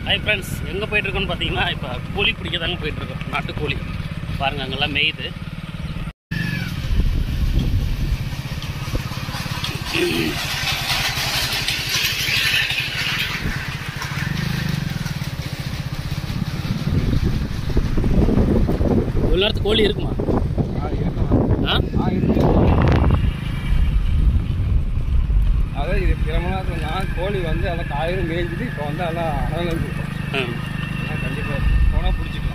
Hi friends எங்கே போயிட்டுருக்கோன்னு பார்த்தீங்கன்னா இப்போ கோழி பிடிக்க தாங்க போயிட்டுருக்கோம் நாட்டுக்கோழி பாருங்கள் அங்கெல்லாம் மேயுது இவ்வளோ நேரத்துக்கு கோழி இருக்குமா ஆ இருக்கும் ஆ ஆ இருக்கு அதாவது இது பிரமணாத்துல கோழி வந்து எல்லாம் காயிலும் மேய்ஞ்சிட்டு இப்போ வந்து எல்லாம் அடங்கு ஆ. கண்டிப்பாக போனால் பிடிச்சிக்கலாம்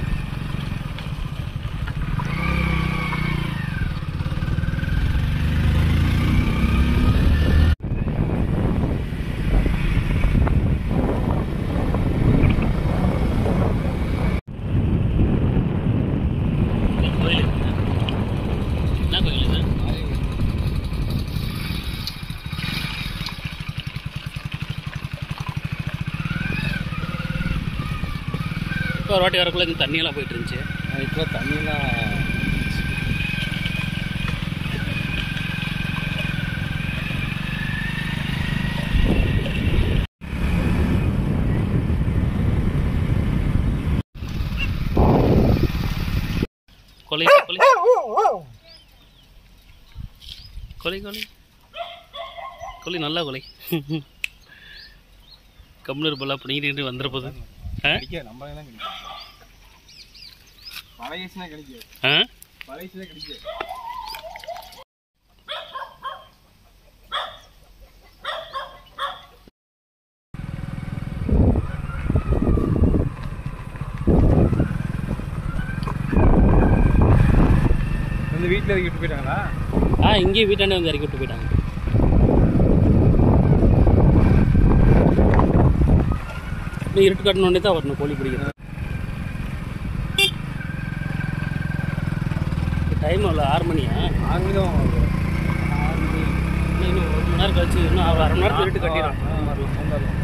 கோயில் இருக்குது என்ன கோயில் இது இப்போ ஒரு வாட்டி வரக்குள்ள இந்த தண்ணியெல்லாம் போயிட்டு இருந்துச்சு இப்போ தண்ணியெல்லாம் கொலை கொலை கொலை கொலை கொலை நல்லா கொலை கம்னூர் பல்லா பிடிங்கிட்டு வந்துட போகுது ஆ கிடைக்காது நம்ம தான் கிடைக்கும் பழையசுனா கிடைக்காது ஆ பழையசுனா கிடைக்காது வந்து வீட்டில் இறக்கி விட்டு போயிட்டாங்களா ஆ இங்கேயும் வீட்டாண்டே வந்து இறக்கி விட்டு போயிட்டாங்க இன்னும் இருட்டு கட்டணுன்னே தான் வரணும் கோழி பிடிக்கிறது டைம் அவ்வளோ ஆறு மணியா ஆறு மணி தான் இன்னும் இன்னும் ஒரு மணி நேரம் கழிச்சு இன்னும் ஒரு அரை மணி நேரத்துக்கு இருட்டு கட்டிடும் வந்துடலாம்